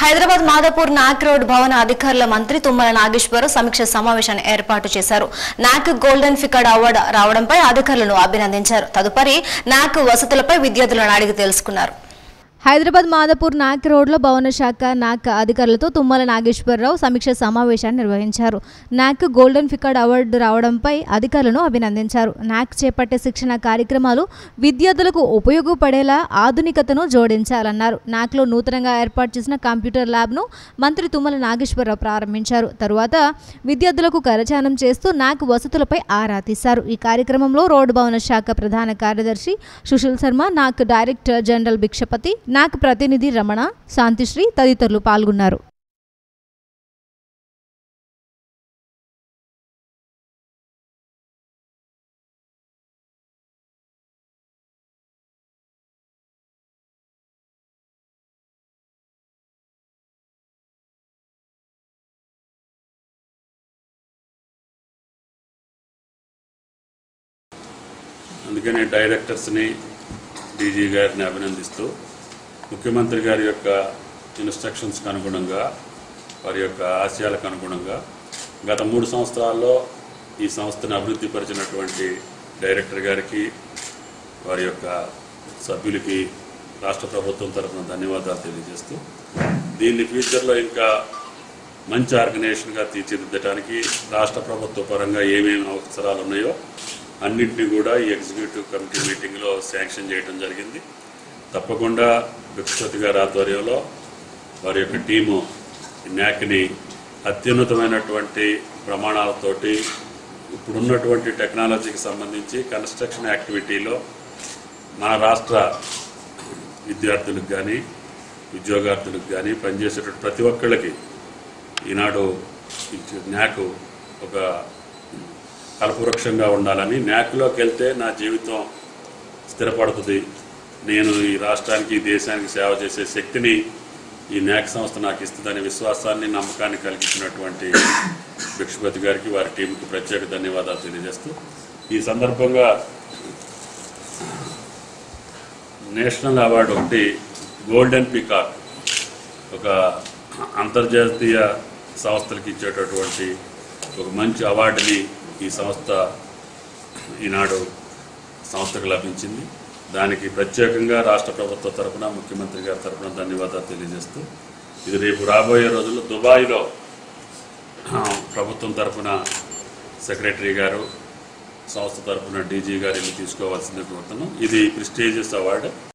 హైదరాబాద్ మాదాపూర్ నాక్ రోడ్ భవన అధికారుల మంత్రి తుమ్మల నాగేశ్వరరావు సమీక్ష సమావేశాన్ని ఏర్పాటు చేశారు నాక్ గోల్డెన్ ఫికర్డ్ అవార్డు రావడంపై అధికారులను అభినందించారు తదుపరి నాక్ వసతులపై విద్యార్థులను అడిగి తెలుసుకున్నారు హైదరాబాద్ మాదాపూర్ నాక్ రోడ్లో భవన శాఖ నాక్ అధికారులతో తుమ్మల నాగేశ్వరరావు సమీక్ష సమావేశాన్ని నిర్వహించారు నాక్ గోల్డెన్ ఫికర్డ్ అవార్డు రావడంపై అధికారులను అభినందించారు నాక్ చేపట్టే శిక్షణ కార్యక్రమాలు విద్యార్థులకు ఉపయోగపడేలా ఆధునికతను జోడించాలన్నారు నాక్లో నూతనంగా ఏర్పాటు చేసిన కంప్యూటర్ ల్యాబ్ను మంత్రి తుమ్మల నాగేశ్వరరావు ప్రారంభించారు తరువాత విద్యార్థులకు కరచానం చేస్తూ నాక్ వసతులపై ఆరా తీశారు ఈ కార్యక్రమంలో రోడ్డు భవన శాఖ ప్రధాన కార్యదర్శి సుశీల్ శర్మ నాక్ డైరెక్టర్ జనరల్ భిక్షపతి నాక్ ప్రతినిధి రమణ శాంతిశ్రీ తదితరులు పాల్గొన్నారు అందుకనే డైరెక్టర్స్ని డీజీ గారిని అభినందిస్తూ ముఖ్యమంత్రి గారి యొక్క ఇన్స్ట్రక్షన్స్కి అనుగుణంగా వారి యొక్క ఆశయాలకు అనుగుణంగా గత మూడు సంవత్సరాల్లో ఈ సంస్థను అభివృద్ధి పరిచినటువంటి డైరెక్టర్ గారికి వారి యొక్క సభ్యులకి రాష్ట్ర ప్రభుత్వం తరఫున ధన్యవాదాలు తెలియజేస్తూ దీన్ని ఫ్యూచర్లో ఇంకా మంచి ఆర్గనైజేషన్గా తీర్చిదిద్దడానికి రాష్ట్ర ప్రభుత్వ పరంగా ఏమేమి అవసరాలు ఉన్నాయో అన్నింటినీ కూడా ఈ ఎగ్జిక్యూటివ్ కమిటీ మీటింగ్లో శాంక్షన్ చేయడం జరిగింది తప్పకుండా బిక్షపతి గారి ఆధ్వర్యంలో వారి యొక్క టీము ఈ న్యాక్ని అత్యున్నతమైనటువంటి ప్రమాణాలతోటి ఇప్పుడున్నటువంటి టెక్నాలజీకి సంబంధించి కన్స్ట్రక్షన్ యాక్టివిటీలో మన రాష్ట్ర విద్యార్థులకు కానీ ఉద్యోగార్థులకు కానీ పనిచేసేటువంటి ప్రతి ఒక్కళ్ళకి ఈనాడు ఈ న్యాక్ ఒక కల్పవృక్షంగా ఉండాలని న్యాక్లోకి వెళ్తే నా జీవితం స్థిరపడుతుంది నేను ఈ రాష్ట్రానికి ఈ దేశానికి సేవ చేసే శక్తిని ఈ న్యాక్ సంస్థ నాకు ఇస్తుందనే విశ్వాసాన్ని నమ్మకాన్ని కలిగించినటువంటి భిక్షపతి గారికి వారి టీంకి ప్రత్యేక ధన్యవాదాలు తెలియజేస్తూ ఈ సందర్భంగా నేషనల్ అవార్డు ఒకటి గోల్డెన్ పీకాక్ ఒక అంతర్జాతీయ సంస్థలకు ఇచ్చేటటువంటి ఒక మంచి అవార్డుని ఈ సంస్థ ఈనాడు సంస్థకు లభించింది దానికి ప్రత్యేకంగా రాష్ట్ర ప్రభుత్వ తరపున ముఖ్యమంత్రి గారి తరపున ధన్యవాదాలు తెలియజేస్తూ ఇది రేపు రాబోయే రోజుల్లో దుబాయ్లో ఆ, ప్రభుత్వం తరపున సెక్రటరీ గారు సంస్థ తరపున డీజీ గారు వెళ్ళి తీసుకోవాల్సింది కోరుతున్నాం ఇది ప్రిస్టేజియస్ అవార్డు